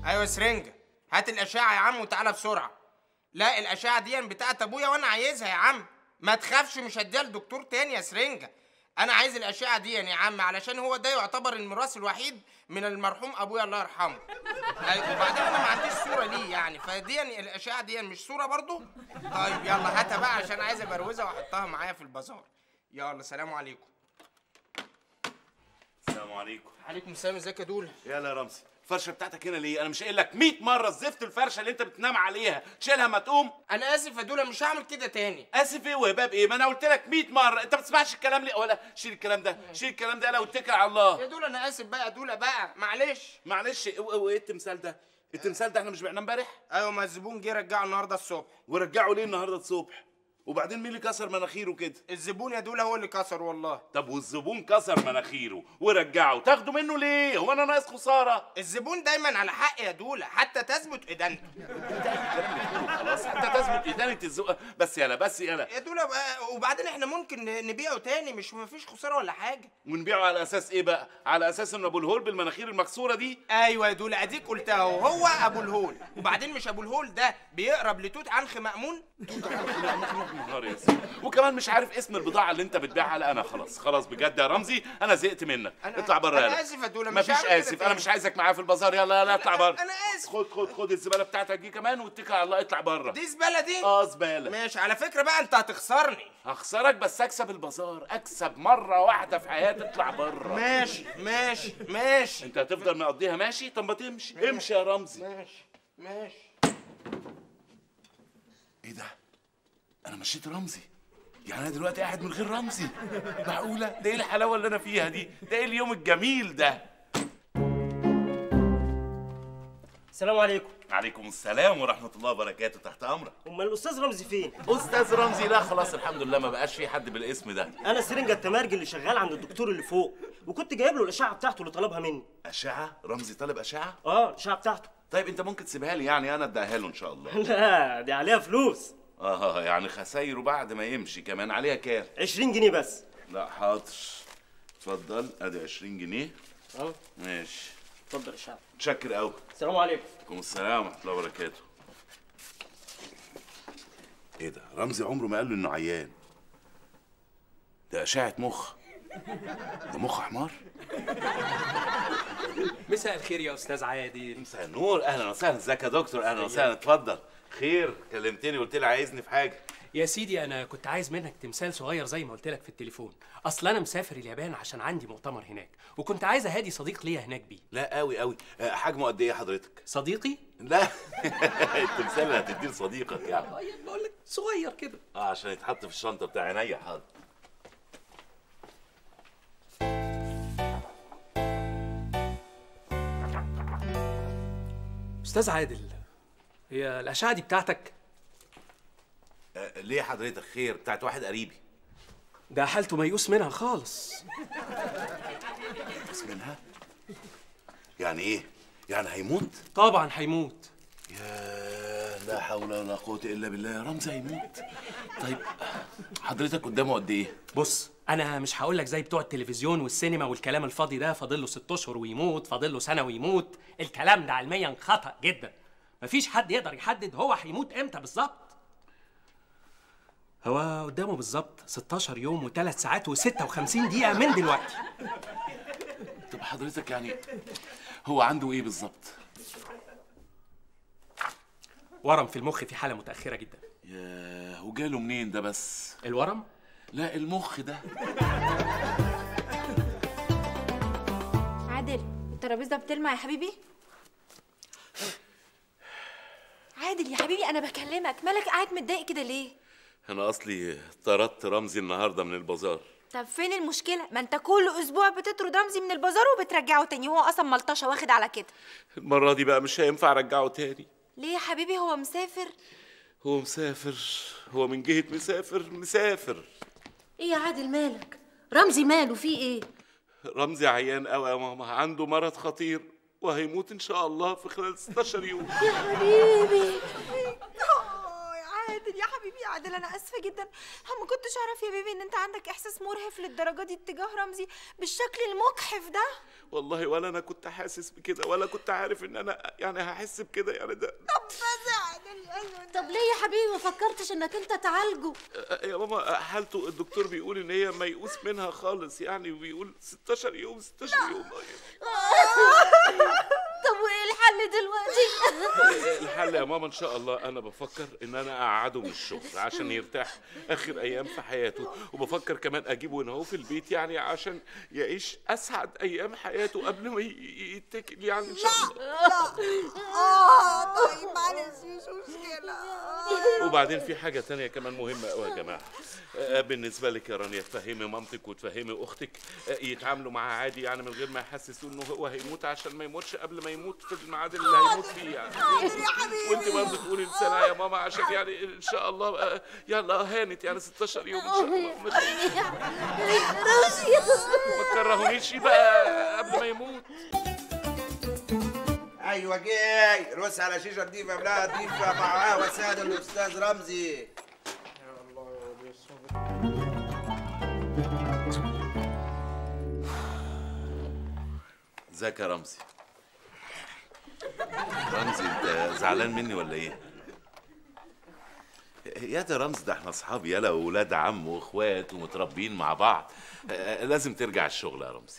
ايوه سرنجه هات الاشعه يا عم وتعالى بسرعه لا الاشعه دي بتاعت ابويا وانا عايزها يا عم ما تخافش مش هديها لدكتور تاني يا سرنجه انا عايز الاشعه دي يا عم علشان هو ده يعتبر الميراث الوحيد من المرحوم ابويا الله يرحمه أيوة وبعدين انا ما عنديش صوره ليه يعني فدي الاشعه دي مش صوره برضو طيب يلا هاتها بقى عشان عايز ابروزها واحطها معايا في البازار يلا سلام عليكم السلام عليكم عليكم السلام ازيك يا دول يلا يا رمزي الفرشه بتاعتك هنا ليه انا مش قايل لك 100 مره الزفت الفرشه اللي انت بتنام عليها شيلها ما تقوم انا اسف يا دول مش هعمل كده تاني اسف ايه وهباب ايه ما انا قلت لك 100 مره انت ما بتسمعش الكلام ليه ولا شيل الكلام ده شيل الكلام ده انا واتكل على الله يا دول انا اسف بقى يا دول بقى معلش معلش ايه وايه التمثال ده التمثال ده احنا مش بعناه امبارح ايوه ما الزبون جه رجعه النهارده الصبح ورجعه ليه النهارده الصبح وبعدين مين اللي كسر مناخيره كده الزبون يا دول هو اللي كسر والله طب والزبون كسر مناخيره ورجعه تاخده منه ليه هو انا ناقص خساره الزبون دايما على حق يا دولة حتى تثبت ادانته خلاص انت تثبت ادانه الزق بس يلا بس يلا يا دولة بقى وبعدين احنا ممكن ن- نبيعه تاني مش مفيش خسارة ولا حاجة ونبيعه على اساس ايه بقى على اساس ان ابو الهول بالمناخير المكسوره دي ايوه يا دولة اديك قلتها اهو هو ابو الهول وبعدين مش ابو الهول ده بيقرب لتوت عنخ مأمون نهار يا سيدي. وكمان مش عارف اسم البضاعه اللي انت بتبيعها لا انا خلاص خلاص بجد يا رمزي انا زهقت منك أنا- اطلع بره أنا يلا آسف يا دولة، مش مفيش هعمل كده اسف انا تاني. مش عايزك معايا في البازار يلا يلا اطلع بره انا اسف خد خد خد الزباله بتاعتك دي كمان واتكل على الله اطلع بره دي زبالة دي اه زباله ماشي على فكرة بقى انت هتخسرني هخسرك بس اكسب البازار اكسب مره واحده في حياتي اطلع بره ماشي ماشي ماشي انت هتفضل مقضيها ماشي طب ما تمشي امشي يا رمزي ماشي ماشي ايه ده انا مشيت رمزي يعني انا دلوقتي قاعد من غير رمزي معقوله ده ايه الحلاوه اللي انا فيها دي ده ايه اليوم الجميل ده السلام عليكم عليكم السلام ورحمه الله وبركاته تحت امرك امال الاستاذ رمزي فين استاذ رمزي لا خلاص الحمد لله ما بقاش في حد بالاسم ده انا سرنجة التمارجي اللي شغال عند الدكتور اللي فوق وكنت جايب له الاشعه بتاعته اللي طلبها مني اشعه رمزي طالب اشعه اه الاشعه بتاعته طيب انت ممكن تسيبها لي يعني انا اديها له ان شاء الله لا دي عليها فلوس اه يعني خسايره بعد ما يمشي كمان عليها كام 20 جنيه بس لا حاضر اتفضل ادي 20 جنيه اه ماشي اتفضل الاشعه متشكر قوي السلام عليكم عليكم السلام ورحمه الله وبركاته ايه ده رمزي عمره ما قال له انه عيان ده اشعه مخ ده مخ حمار مساء الخير يا استاذ عادل مساء النور اهلا وسهلا ازيك يا دكتور اهلا وسهلا اتفضل خير كلمتني قلت لي عايزني في حاجه يا سيدي انا كنت عايز منك تمثال صغير زي ما قلت لك في التليفون اصل انا مسافر اليابان عشان عندي مؤتمر هناك وكنت عايز اهادي صديق ليا هناك بيه لا قوي قوي آه، حجمه قد ايه حضرتك صديقي لا التمثال اللي هتديه لصديقك يعني طيب بقول لك صغير كده اه عشان يتحط في الشنطه بتاع عينيا حاضر استاذ عادل هي الاشعه دي بتاعتك آه، ليه حضرتك خير بتاعت واحد قريبي ده حالته ميؤوس منها خالص بس منها يعني ايه يعني هيموت طبعا هيموت يا لا حول ولا قوة إلا بالله يا رمزي هيموت طيب حضرتك قدامه قد إيه؟ بص انا مش هقول لك زي بتوع التلفزيون والسينما والكلام الفاضي ده فاضل له ست اشهر ويموت فاضل له سنه ويموت الكلام ده علميا خطا جدا مفيش حد يقدر يحدد هو هيموت امتى بالظبط هو قدامه بالظبط 16 يوم و3 ساعات و56 دقيقه من دلوقتي طب حضرتك يعني هو عنده إيه بالظبط؟ ورم في المخ في حاله متاخره جدا يا وجاله منين ده بس؟ الورم لا المخ ده عادل الترابيزه بتلمع يا حبيبي عادل يا حبيبي انا بكلمك مالك قاعد متضايق كده ليه أنا أصلي طردت رمزي النهاردة من البازار طب فين المشكله ما انت كل اسبوع بتطرد رمزي من البازار وبترجعه تاني هو اصلا ملطشه واخد على كده المرة دي بقى مش هينفع أرجعه تاني ليه يا حبيبي هو مسافر هو مسافر هو من جهة مسافر مسافر ايه يا عادل مالك رمزي ماله في ايه رمزي عيان قوي يا ماما عنده مرض خطير وهيموت إن شاء الله في خلال 16 يوم يا حبيبي يا عادل يا حبيبي يا عادل انا اسفه جدا انا ما كنتش اعرف يا بيبي ان انت عندك احساس مرهف للدرجه دي اتجاه رمزي بالشكل المجحف ده والله ولا انا كنت حاسس بكده ولا كنت عارف ان انا يعني هحس بكده يعني ده طب بس يا عادل ايوه طب ليه يا حبيبي ما فكرتش انك انت تعالجه آه، يا ماما حالته الدكتور بيقول ان هي ميؤوس منها خالص يعني وبيقول 16 يوم 16 يوم طب وايه الحل دلوقتي الحل يا ماما ان شاء الله انا بفكر ان انا اقعده من الشغل عشان يرتاح اخر ايام في حياته وبفكر كمان اجيبه هنا هو في البيت يعني عشان يعيش اسعد ايام حياته قبل ما ي- يتكل يعني ان شاء الله اه طيب معلش مش مشكله وبعدين في حاجة تانية كمان مهمة قوي يا جماعة آه، بالنسبة لك يا رانيا تفهمي مامتك وتفهمي أختك آه، يتعاملوا معاه عادي يعني من غير ما يحسسوه إنه هو هيموت عشان ما يموتش قبل ما يموت في الميعاد اللي هيموت فيه يعني وأنت برضه تقولي لسنة يا ماما عشان يعني إن شاء الله آه، يلا هانت يعني 16 يوم إن شاء الله ما ما تكرهونيش بقى قبل ما يموت ايوه جاي رص على شيشه نضيفه بلا نضيفه مع قهوه ساده الاستاذ رمزي ازيك يا رمزي رمزي انت زعلان مني ولا ايه يا ده رمزي ده احنا اصحاب يلا واولاد عم واخوات ومتربيين مع بعض آه، لازم ترجع الشغل يا رمزي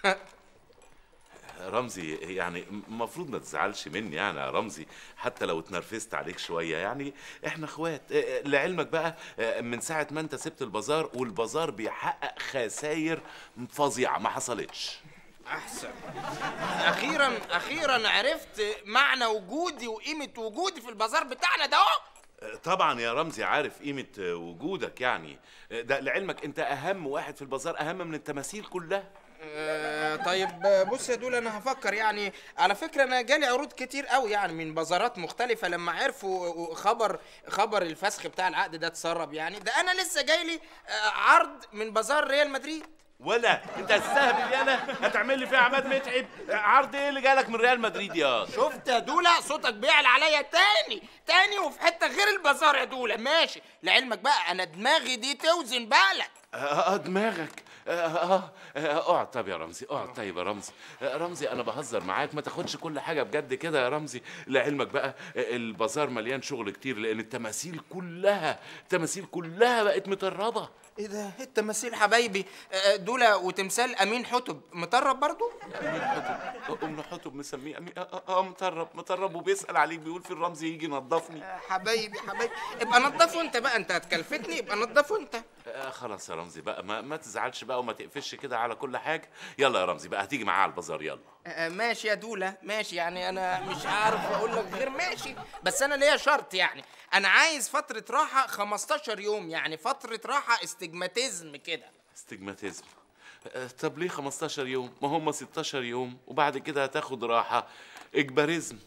رمزي يعني المفروض ما تزعلش مني يعني يا رمزي حتى لو اتنرفزت عليك شويه يعني احنا اخوات آه، لعلمك بقى آه، من ساعه ما انت سبت البازار والبازار بيحقق خساير فظيعه ما حصلتش احسن اخيرا اخيرا عرفت معنى وجودي وقيمه وجودي في البازار بتاعنا ده اهو طبعا يا رمزي عارف قيمة وجودك يعني ده لعلمك انت اهم واحد في البازار اهم من التماثيل كلها آه، طيب آه، بص يا دول انا هفكر يعني على فكره انا جالي عروض كتير قوي يعني من بازارات مختلفه لما عرفوا خبر خبر الفسخ بتاع العقد ده اتسرب يعني ده انا لسه جاي لي آه، عرض من بازار ريال مدريد ولا انت هتستهبل يالا هتعمل لي فيها عماد متعب عرض ايه اللي جالك من ريال مدريد يا شفت يا دولا صوتك بيعلى عليا تاني تاني وفي حته غير البازار يا دولا ماشي لعلمك بقى انا دماغي دي توزن بالك اه آه، دماغك اه اه آه، اقعد طب يا رمزي اقعد طيب يا رمزي آه، رمزي انا بهزر معاك ما تاخدش كل حاجه بجد كده يا رمزي لعلمك بقى آه، البازار مليان شغل كتير لان التماثيل كلها التماثيل كلها بقت متربه ايه ده إيه التماثيل حبايبي آه، دولا وتمثال امين حتب مطرب برضو ام حتب مسميه أمي- اه اه مطرب مطرب وبيسال عليك بيقول في الرمز يجي ينضفني آه، حبايبي حبايبي ابقى نضفه انت بقى انت هتكلفتني ابقى نضفه انت آه خلاص يا رمزي بقى ما, ما تزعلش بقى وما تقفش كده على كل حاجه يلا يا رمزي بقى هتيجي معايا على البازار يلا آه، ماشي يا دولا ماشي يعني انا مش عارف اقول لك غير ماشي بس انا ليا شرط يعني انا عايز فتره راحه 15 يوم يعني فتره راحه استجماتيزم كده استجماتيزم آه طب ليه 15 يوم ما هم 16 يوم وبعد كده هتاخد راحه اجباريزم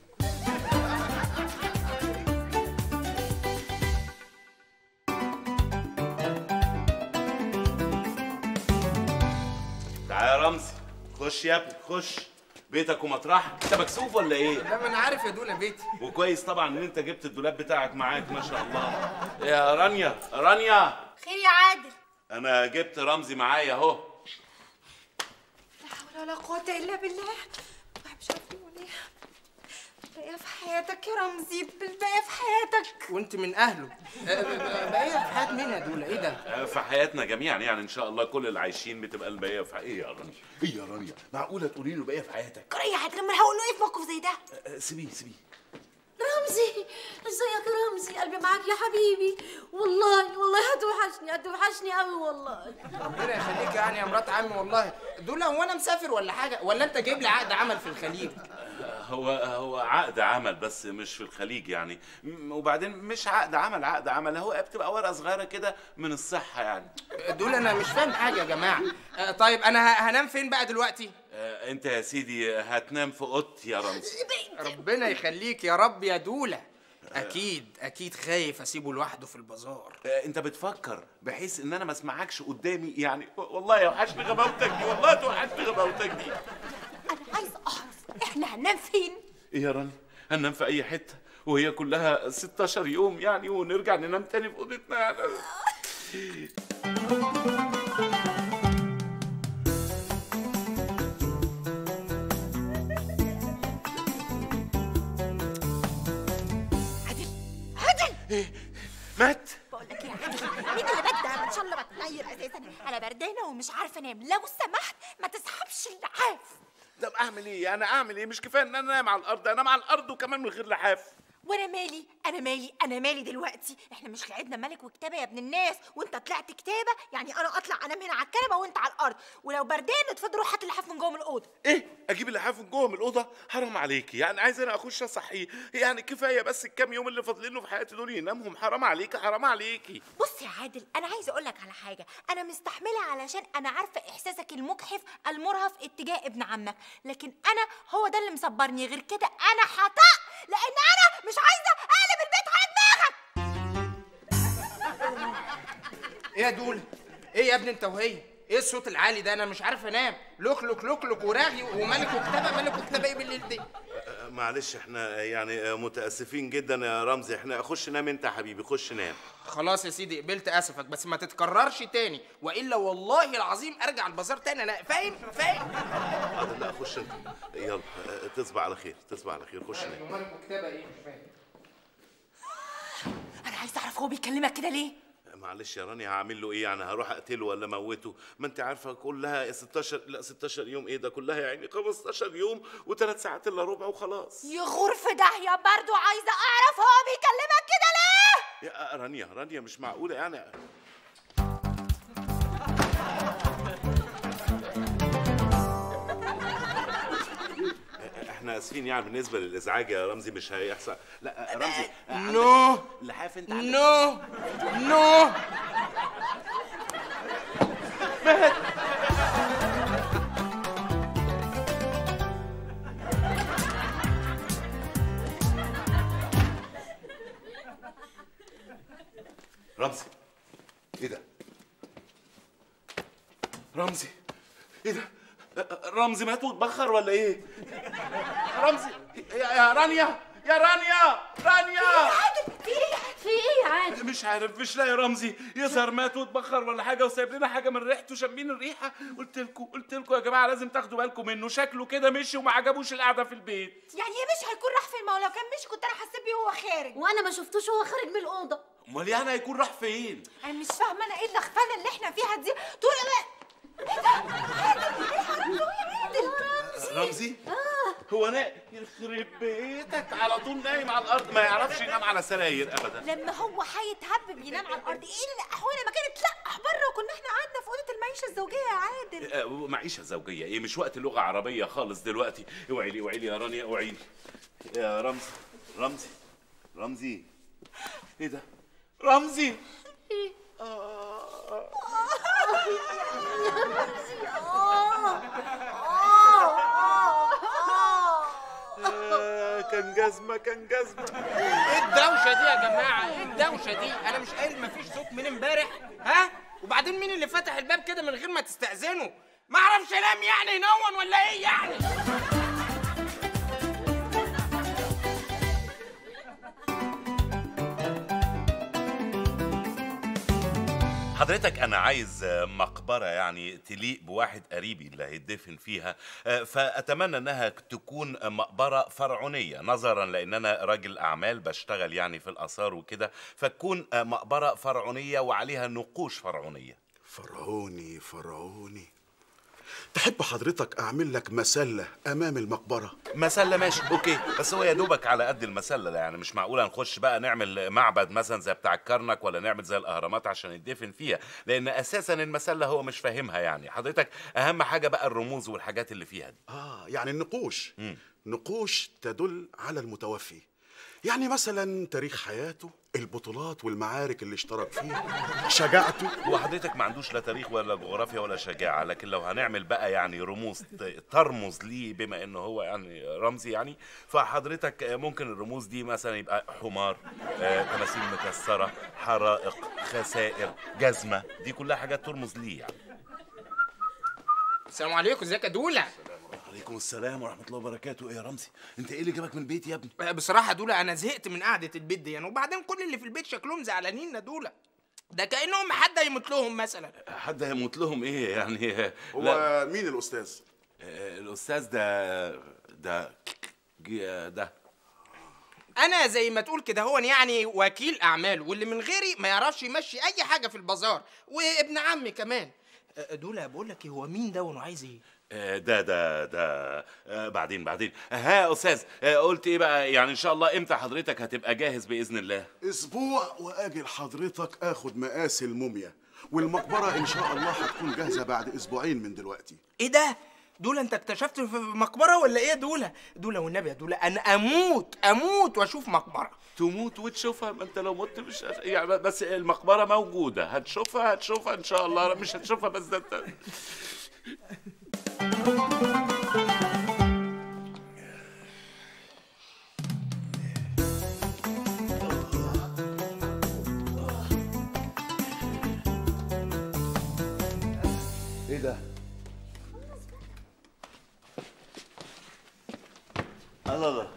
تعال يا رمزي خش يا ابني خش بيتك ومطرحك انت مكسوف ولا ايه لا ما انا عارف يا دولا بيتي وكويس طبعا ان انت جبت الدولاب بتاعك معاك ما شاء الله يا رانيا رانيا خير يا عادل انا جبت رمزي معايا اهو لا حول ولا قوة إلا بالله الواحد مش عارف يقول إيه الباقية في حياتك يا رمزي الباقية في حياتك وانت من اهله آه، بقى في حياه مين يا دولا ايه ده آه، في حياتنا جميعا يعني ان شاء الله كل اللي عايشين بتبقى البقيه في ايه يا رانيا ايه يا رانيا معقوله تقولي له البقيه في حياتك كريه يا عادل لما هقول له إيه في موقف زي ده آه، سيبيه سيبيه رمزي ازيك يا رمزي قلبي معاك يا حبيبي والله والله هتوحشني هتوحشني قوي والله ربنا يخليك يعني يا مرات عمي والله دولا هو انا مسافر ولا حاجه ولا انت جايب لي عقد عمل في الخليج آه، هو هو عقد عمل بس مش في الخليج يعني م- وبعدين مش عقد عمل عقد عمل هو بتبقى ورقه صغيره كده من الصحه يعني دول انا مش فاهم حاجه يا جماعه آه، طيب انا ه- هنام فين بقى دلوقتي آه، انت يا سيدي هتنام في اوضتي يا رمزي ربنا يخليك يا رب يا دولا اكيد اكيد خايف اسيبه لوحده في البازار آه، انت بتفكر بحيث ان انا ما اسمعكش قدامي يعني والله يوحشني غباوتك دي والله توحشني غباوتك دي أنا عايز أعرف إحنا هننام فين ايه يا راني هننام في اي حته وهي كلها 16 يوم يعني ونرجع ننام تاني في اوضتنا يعني عادل مات بقول لك ايه يا عادل مين اللي بدأ ان شاء الله بتنير اساسا انا بردانه ومش عارفه انام لو سمحت ما تسحبش اللحاف طب اعمل ايه يعني اعمل ايه مش كفايه ان انا انام على الارض انام على الارض وكمان من غير لحاف وانا مالي انا مالي انا مالي دلوقتي احنا مش لعبنا ملك وكتابه يا ابن الناس وانت طلعت كتابه يعني انا اطلع انام هنا على الكنبه وانت على الارض ولو بردان اتفضل روح هات اللحاف من جوه من الاوضه ايه اجيب اللحاف من جوه من الاوضه حرام عليكي يعني عايز انا اخش اصحيه يعني كفايه بس الكام يوم اللي فاضلين له في حياتي دول ينامهم حرام عليكي حرام عليكي بص يا عادل انا عايزه اقول لك على حاجه انا مستحمله علشان انا عارفه احساسك المجحف المرهف اتجاه ابن عمك لكن انا هو ده اللي مصبرني غير كده انا هطق لان انا مش عايزه اقلب البيت على دماغك ايه يا دول ايه يا ابني انت وهي ايه الصوت العالي ده انا مش عارف انام لوك لوك لوك لوك وراغي وملك وكتابه ملك وكتابه ايه بالليل دي معلش احنا يعني متاسفين جدا يا رمزي احنا خش نام انت يا حبيبي خش نام خلاص يا سيدي قبلت اسفك بس ما تتكررش تاني والا والله العظيم ارجع البازار تاني انا فاهم فاهم حاضر لا خش انت يلا اه، تصبح على خير تصبح على خير خش نام ملك وكتابه ايه مش فاهم انا عايزه اعرف هو بيكلمك كده ليه معلش يا رانيا هعمل له ايه يعني هروح اقتله ولا اموته ما انت عارفه كلها 16 لا 16 يوم ايه ده كلها يا عيني 15 يوم وثلاث ساعات الا ربع وخلاص يغور في داهيه برضو عايزه اعرف هو بيكلمك كده ليه يا رانيا رانيا مش معقوله يعني احنا اسفين يعني بالنسبه للازعاج يا رمزي مش هيحصل لا رمزي نو لحاف انت عندك نو نو رمزي ايه ده رمزي ايه ده رمزي مات واتبخر ولا ايه رمزي يا يا رانيا يا رانيا رانيا عادل في ايه في ايه يا عادل مش عارف مش لاقي رمزي يظهر مات واتبخر ولا حاجه وسايب لنا حاجه من ريحته شامين الريحه قلت لكم قلت لكم يا جماعه لازم تاخدوا بالكم منه شكله كده مشي وما عجبوش القعده في البيت يعني ايه مش هيكون راح فين ما هو لو كان مشي كنت انا حسيت بيه وهو خارج وانا ما شفتوش وهو خارج من الاوضه امال يعني هيكون راح فين انا مش فاهمه انا ايه اللخفانه اللي احنا فيها دي طول الوقت ايه ده عادل ايه الحرام ده يا عادل رمزي هو انا يخرب بيتك على طول نايم على الارض ما يعرفش ينام على سراير ابدا لما هو هيتهبب ينام على الارض ايه اللي احوال ما كانت تلقح بره وكنا احنا قعدنا في اوضه المعيشه الزوجيه يا عادل آه، معيشه زوجيه ايه مش وقت لغه عربيه خالص دلوقتي اوعي لي اوعي لي يا رانيا اوعي لي يا رمزي رمزي رمزي ايه ده رمزي آه، كان جزمه كان جزمه ايه الدوشه دي يا جماعه ايه الدوشه دي انا مش قايل مفيش صوت من امبارح ها وبعدين مين اللي فتح الباب كده من غير ما تستأذنه ما اعرفش انام يعني ينون ولا ايه يعني حضرتك انا عايز آه، مقبره يعني تليق بواحد قريبي اللي هيدفن فيها آه، فاتمنى انها تكون مقبره فرعونيه نظرا لان انا راجل اعمال بشتغل يعني في الاثار وكده فتكون آه، مقبره فرعونيه وعليها نقوش فرعونيه فرعوني فرعوني تحب حضرتك اعمل لك مسله امام المقبره مسله ماشي اوكي بس هو يا دوبك على قد المسله ده يعني مش معقوله نخش بقى نعمل معبد مثلا زي بتاع الكرنك ولا نعمل زي الاهرامات عشان يدفن فيها لان اساسا المسله هو مش فاهمها يعني حضرتك اهم حاجه بقى الرموز والحاجات اللي فيها دي اه يعني النقوش نقوش تدل على المتوفي يعني مثلا تاريخ حياته البطولات والمعارك اللي اشترك فيها شجاعته هو حضرتك ما عندوش لا تاريخ ولا جغرافيا ولا شجاعه لكن لو هنعمل بقى يعني رموز ت- ترمز ليه بما انه هو يعني رمزي يعني فحضرتك ممكن الرموز دي مثلا يبقى حمار آه، تماثيل مكسره حرائق خسائر جزمه دي كلها حاجات ترمز ليه يعني السلام عليكم ازيك يا دوله عليكم السلام ورحمة الله وبركاته، إيه يا رمزي؟ أنت إيه اللي جابك من البيت يا ابني؟ آه، بصراحه دولا انا زهقت من قعده البيت دي يعني وبعدين كل اللي في البيت شكلهم زعلانين يا دولا ده كانهم حد هيموت لهم مثلا حد هيموت لهم ايه يعني هو لا مين الاستاذ آه، الاستاذ ده ده جي- ده انا زي ما تقول كده هو يعني وكيل اعمال واللي من غيري ما يعرفش يمشي اي حاجه في البازار وابن عمي كمان آه، دولا بقول لك إيه، هو مين ده وعايز ايه آه، ده ده ده آه، بعدين بعدين ها يا استاذ آه، قلت ايه بقى يعني ان شاء الله امتى حضرتك هتبقى جاهز باذن الله اسبوع واجي لحضرتك اخد مقاس الموميا والمقبره ان شاء الله هتكون جاهزه بعد اسبوعين من دلوقتي ايه ده دولا انت اكتشفت في مقبره ولا ايه دولا دولا والنبي يا دولا انا اموت اموت واشوف مقبره تموت وتشوفها ما انت لو مت مش هت- يعني بس المقبره موجوده هتشوفها هتشوفها ان شاء الله مش هتشوفها بس ده انت إيه ده؟ الله الله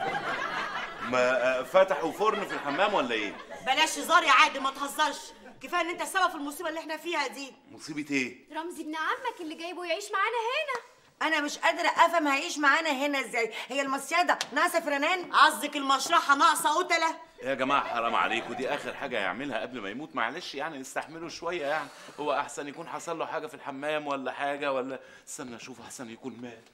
ما آه، فتحوا فرن في الحمام ولا ايه بلاش هزار يا عادل ما تهزرش كفايه ان انت السبب في المصيبه اللي احنا فيها دي مصيبه ايه رمزي ابن عمك اللي جايبه يعيش معانا هنا انا مش قادره افهم هيعيش معانا هنا ازاي هي المصيده ناقصه فرنان قصدك المشرحه ناقصه قتله يا جماعة حرام عليكم دي آخر حاجة يعملها قبل ما يموت معلش يعني نستحمله شوية يعني هو أحسن يكون حصل له حاجة في الحمام ولا حاجة ولا استنى أشوف أحسن يكون مات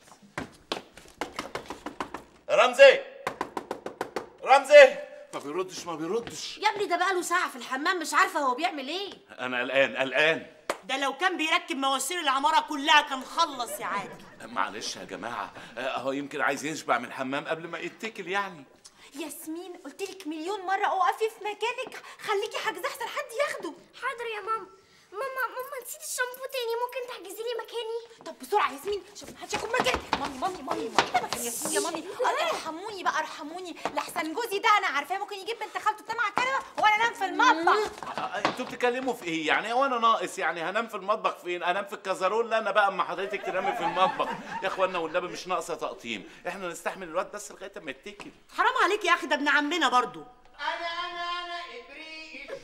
رمزي رمزي ما بيردش ما بيردش يا ابني ده بقاله ساعة في الحمام مش عارفة هو بيعمل ايه أنا قلقان قلقان ده لو كان بيركب مواسير العماره كلها كان خلص يا عادل معلش يا جماعة أهو يمكن عايز يشبع من الحمام قبل ما يتكل يعني ياسمين قلت لك مليون مره اقفي في مكانك خليكي حاجزه احسن حد ياخده حاضر يا ماما ماما ماما نسيت الشامبو تاني ممكن تحجزي لي مكاني طب بسرعه ياسمين شوف محدش ياخد مكاني مامي مامي مامي مامي ده مكان ياسمين يا مامي آه، ارحموني بقى ارحموني لحسن جوزي ده انا عارفاه ممكن يجيب بنت خالته تنام على الكنبه وانا انام في المطبخ آه، انتوا بتتكلموا في ايه يعني هو انا ناقص يعني هنام في المطبخ فين انام في الكازارول لا انا بقى اما حضرتك تنامي في المطبخ يا اخوانا والنبي مش ناقصه تقطيم احنا نستحمل الواد بس لغايه اما يتكل حرام عليك يا اخي ده ابن عمنا برضو انا انا انا ابريق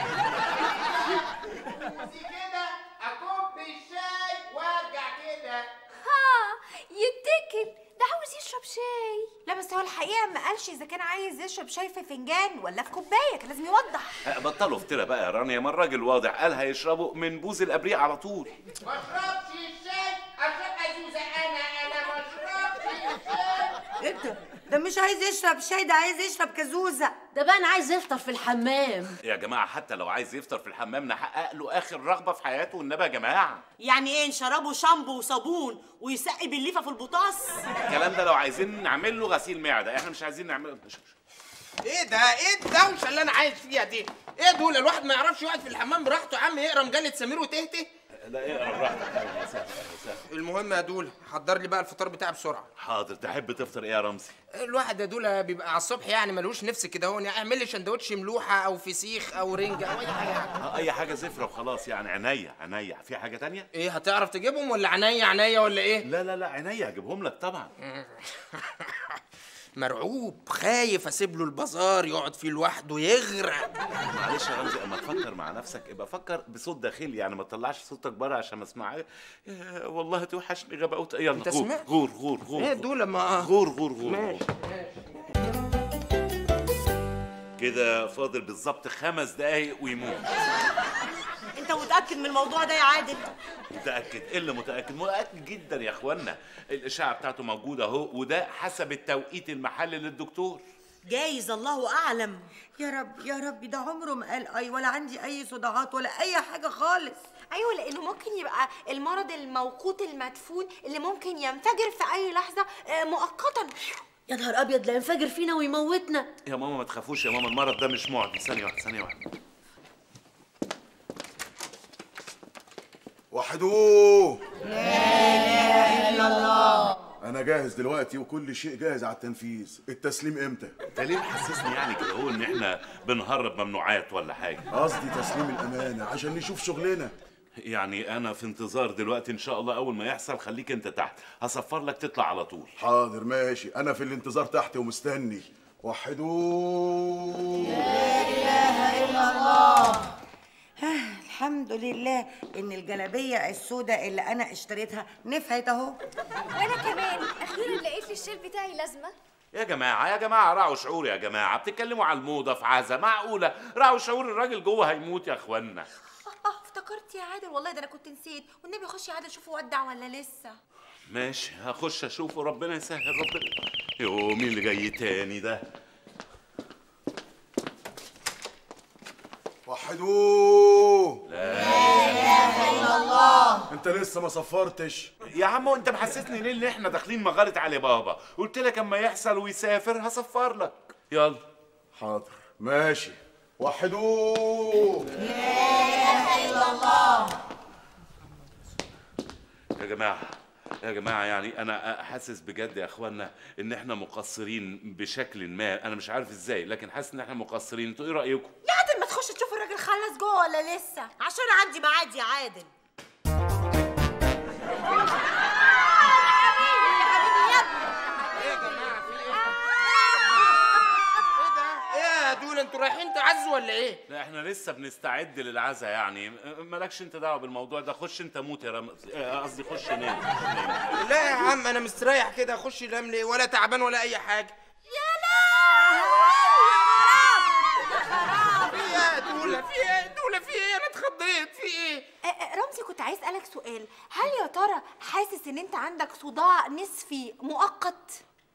الشاي كده اكب الشاي وارجع كده ها يتكل ده عاوز يشرب شاي لا بس هو الحقيقه ما قالش اذا كان عايز يشرب شاي في فنجان ولا في كوبايه كان لازم يوضح آه، بطلوا افترا بقى يا رانيا ما الراجل واضح قال هيشربوا من بوز الابريق على طول ما اشربش الشاي اشرب ازوزه انا انا ما اشربش الشاي ايه ده ده مش عايز يشرب شاي ده عايز يشرب كازوزه ده بقى انا عايز يفطر في الحمام يا جماعه حتى لو عايز يفطر في الحمام نحقق له اخر رغبه في حياته والنبي يا جماعه يعني ايه نشربه شامبو وصابون ويسقي بالليفه في البطاس الكلام ده لو عايزين نعمل له غسيل معده احنا مش عايزين نعمل ايه ده ايه الدوشه اللي انا عايش فيها دي ايه دول الواحد ما يعرفش يقعد في الحمام براحته يا عم يقرا مجله سمير وتهته لا اقرا براحتك اهلا وسهلا أهلا وسهلا. المهم يا دول حضر لي بقى الفطار بتاعي بسرعه حاضر تحب تفطر ايه يا رمزي الواحد يا دول بيبقى على الصبح يعني ملوش نفس كده هو يعني اعمل لي سندوتش ملوحه او فسيخ او رنجه او اي حاجه يعني. آه، اي حاجه زفره وخلاص يعني عينيا عينيا في حاجه تانية ايه هتعرف تجيبهم ولا عينيا عينيا ولا ايه لا لا لا عينيا هجيبهم لك طبعا مرعوب خايف اسيب له البازار يقعد فيه لوحده يغرق معلش يا رمزي اما تفكر مع نفسك ابقى فكر بصوت داخلي يعني ما تطلعش صوتك بره عشان ما اسمعك يا والله توحشني غباوت يلا انت غور سمعت؟ غور غور غور ايه دول ما غور غور غور ماشي كده فاضل بالظبط خمس دقايق ويموت انت متاكد من الموضوع ده يا عادل متأكد إيه اللي متأكد متأكد جدا يا اخوانا الإشاعة بتاعته موجودة أهو وده حسب التوقيت المحلي للدكتور جايز الله اعلم يا رب يا رب ده عمره ما قال اي ولا عندي اي صداعات ولا اي حاجه خالص ايوه لانه ممكن يبقى المرض الموقوت المدفون اللي ممكن ينفجر في اي لحظه آه، مؤقتا يا نهار ابيض لا ينفجر فينا ويموتنا يا ماما ما تخافوش يا ماما المرض ده مش معدي ثانية واحدة ثانية واحدة وحدوه لا اله الا الله انا جاهز دلوقتي وكل شيء جاهز على التنفيذ التسليم امتى انت ليه محسسني يعني كده هو ان احنا بنهرب ممنوعات ولا حاجة قصدي تسليم الامانه عشان نشوف شغلنا يعني انا في انتظار دلوقتي ان شاء الله اول ما يحصل خليك انت تحت هصفر لك تطلع على طول حاضر ماشي انا في الانتظار تحت ومستني وحدوه اله الا الله الحمد لله ان الجلابيه السوداء اللي انا اشتريتها نفعت اهو وانا كمان اخيرا لقيت لي الشيل بتاعي لازمه يا جماعه يا جماعه راعوا شعور يا جماعه بتتكلموا على الموضه في عزا معقوله راعوا شعور الراجل جوه هيموت يا اخوانا اه افتكرت يا عادل والله ده انا كنت نسيت والنبي خش يا عادل شوفه ودع ولا لسه ماشي هخش اشوفه ربنا يسهل ربنا يو مين اللي جاي تاني ده وحدوه لا اله الا الله انت لسه ما صفرتش يا عم وانت محسسني ليه ان احنا داخلين مغاره علي بابا قلت لك اما يحصل ويسافر هصفر لك يلا حاضر ماشي وحدوه يا جماعه يا جماعه يعني انا حاسس بجد يا اخوانا ان احنا مقصرين بشكل ما انا مش عارف ازاي لكن حاسس ان احنا مقصرين انتوا ايه رايكم يا عادل ما تخش تشوف الراجل خلص جوه ولا لسه عشان عندي ميعاد يا عادل ايه يا دول انتوا رايحين تعزوا ولا ايه لا احنا لسه بنستعد للعزا يعني مالكش انت دعوه بالموضوع ده خش انت موت يا رمز اه، قصدي خش نام خش نام. لا يا عم انا مستريح كده اخش انام ليه ولا تعبان ولا اي حاجه في ايه يا دوله في ايه دوله في ايه انا اتخضيت في ايه آه، آه، رمزي كنت عايز اسالك سؤال هل يا ترى حاسس ان انت عندك صداع نصفي مؤقت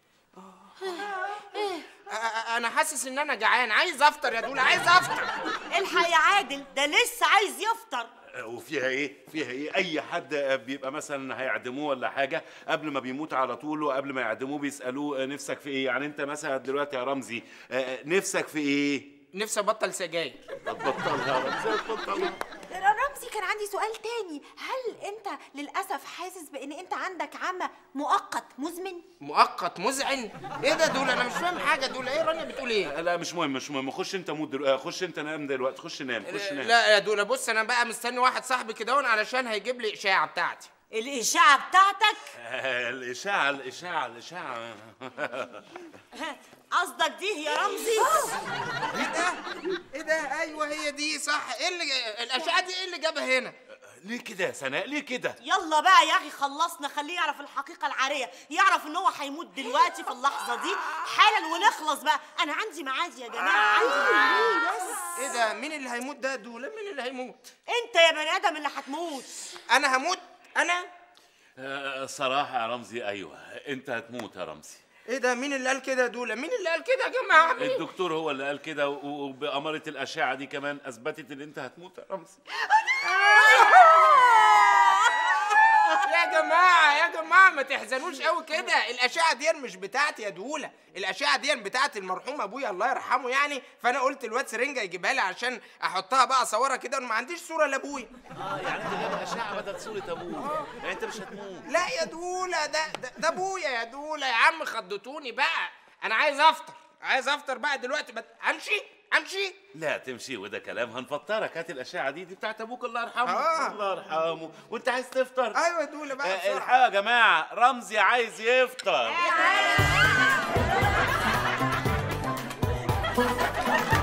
أ- أ- انا حاسس ان انا جعان عايز افطر يا دوله عايز افطر الحق يا عادل ده لسه عايز يفطر وفيها ايه فيها ايه اي حد بيبقى مثلا هيعدموه ولا حاجه قبل ما بيموت على طول وقبل ما يعدموه بيسالوه نفسك في ايه يعني انت مثلا دلوقتي يا رمزي اه، نفسك في ايه نفسي ابطل سجاير هتبطلها يا رمزي هتبطلها رمزي كان عندي سؤال تاني هل انت للاسف حاسس بان انت عندك عمى مؤقت مزمن مؤقت مزعن ايه ده دول انا مش فاهم حاجه دول ايه رانيا بتقول ايه لا مش مهم مش مهم خش انت موت دلوقتي خش انت نام دلوقتي خش نام خش نام لا يا دوله بص انا بقى مستني واحد صاحبي كده علشان هيجيب لي اشاعه بتاعتي الاشاعه بتاعتك آه، الاشاعه الاشاعه الاشاعه قصدك دي يا رمزي ايه ده ايه ده ايوه هي دي صح ايه اللي الاشعه دي ايه اللي جابها هنا ليه كده يا سناء ليه كده يلا بقى يا اخي خلصنا خليه يعرف الحقيقه العاريه يعرف ان هو هيموت دلوقتي في اللحظه دي حالا ونخلص بقى انا عندي ميعاد يا جماعه عندي ميعاد بس ايه ده مين اللي هيموت ده دوله مين اللي هيموت انت يا بني ادم اللي هتموت انا هموت انا آه، صراحه يا رمزي ايوه انت هتموت يا رمزي ايه ده مين اللي قال كده يا دوله مين اللي قال كده يا جماعه مين الدكتور هو اللي قال كده و- وبأمارة الأشعة دي كمان أثبتت إن أنت هتموت يا رمزي يا جماعه يا جماعه ما تحزنوش قوي كده الاشعه دي مش بتاعتي يا دوله الاشعه دي بتاعت المرحوم ابويا الله يرحمه يعني فانا قلت الواد سرنجه يجيبها لي عشان احطها بقى اصورها كده وما عنديش صوره لابويا اه يعني أنت جايب أشعة بدل صورة أبوك يعني أنت مش هتموت لا يا دوله ده ده, ده ابويا يا دوله يا عم خضتوني بقى انا عايز افطر عايز افطر بقى دلوقتي بت... امشي امشي لا تمشي وده كلام هنفطرك هات الأشعة دي دي بتاعت أبوك الله يرحمه آه. الله يرحمه وأنت عايز تفطر ايوه يا دوله بقى آه، بسرعة. الحقوا يا جماعة رمزي عايز يفطر